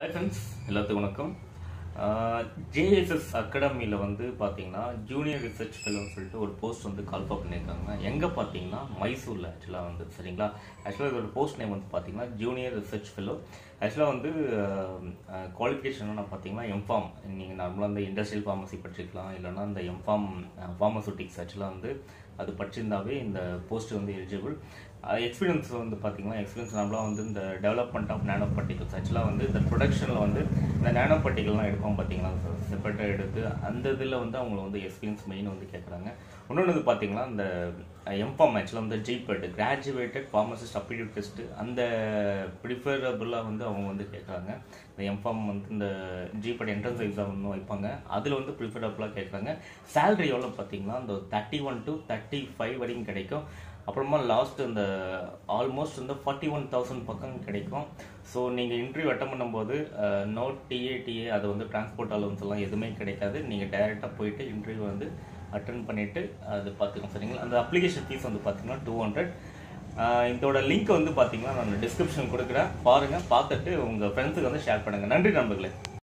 hi friends எல்லாத்துக்கும் வணக்கம் JSS அகாடமியில் வந்து பார்த்தீங்கன்னா ஜூனியர் ரிசர்ச் ஃபெலோன்னு சொல்லிட்டு ஒரு போஸ்ட் வந்து கால்ஃபா பண்ணியிருக்காங்க எங்கே பார்த்தீங்கன்னா மைசூரில் ஆக்சுவலாக வந்து சரிங்களா ஆக்சுவலாக இதோட போஸ்ட் நேம் வந்து பார்த்தீங்கன்னா ஜூனியர் ரிசர்ச் ஃபெலோ ஆக்சுவலாக வந்து குவாலிஃபிகேஷன் என்ன பார்த்தீங்கன்னா எம்ஃபார்ம் நீங்கள் நார்மலாக இந்த இண்டஸ்ட்ரியல் ஃபார்மசி படிச்சிருக்கலாம் இல்லைன்னா இந்த எம்ஃபார்ம் ஃபார்மசூட்டிக்ஸ் ஆக்சுவலாக வந்து அது படிச்சிருந்தாவே இந்த போஸ்ட் வந்து எலிஜிபிள் எக்ஸ்பீரியன்ஸ் வந்து பார்த்தீங்கன்னா எக்ஸ்பீரியன்ஸ் நம்மளாம் வந்து இந்த டெவலப்மெண்ட் ஆஃப் நேனோ பார்ட்டிகல்ஸ் ஆக்சுவலாக வந்து இந்த ப்ரொடக்ஷனில் வந்து இந்த நேனோ பார்ட்டிகல்லாம் எடுப்போம் பார்த்தீங்களா செப்பரேட்டாக எடுத்து அந்த இதில் வந்து அவங்க வந்து எக்ஸ்பீரியன்ஸ் மெயின் வந்து கேட்குறாங்க இன்னொன்று வந்து பார்த்தீங்கன்னா இந்த எம்ஃபார்ம் ஆக்சுவலாக வந்து GPAT graduated pharmacist aptitude test அந்த ப்ரிஃபரபுளாக வந்து அவங்க வந்து கேட்குறாங்க இந்த எம்ஃபார்ம் வந்து இந்த ஜிபெட் என்ட்ரன்ஸ் எக்ஸாம் வந்து வைப்பாங்க அதில் வந்து ப்ரிஃபரபுளாக கேட்குறாங்க சேலரி எவ்வளோ பார்த்தீங்கன்னா இந்த thirty one to thirty five வரைக்கும் கிடைக்கும் அப்புறமா லாஸ்ட் இந்த ஆல்மோஸ்ட் வந்து ஃபார்ட்டி ஒன் தௌசண்ட் பக்கம் கிடைக்கும் ஸோ நீங்கள் இன்டர்வியூ அட்டன் பண்ணும்போது நோ டிஏ டிஏ அது வந்து டிரான்ஸ்போர்ட் அலவன்ஸ் எல்லாம் எதுவுமே கிடைக்காது நீங்கள் டைரெக்டாக போயிட்டு இன்டர்வியூ வந்து அட்டன் பண்ணிவிட்டு அது பார்த்துக்கோங்க சரிங்களா அந்த அப்ளிகேஷன் ஃபீஸ் வந்து பார்த்தீங்கன்னா டூ ஹண்ட்ரட் இதோட லிங்க் வந்து பார்த்தீங்கன்னா நான் டிஸ்கிரிப்ஷன் கொடுக்குறேன் பாருங்கள் பார்த்துட்டு உங்கள் ஃப்ரெண்ட்ஸுக்கு வந்து ஷேர் பண்ணுங்கள் நன்றி நண்பர்களே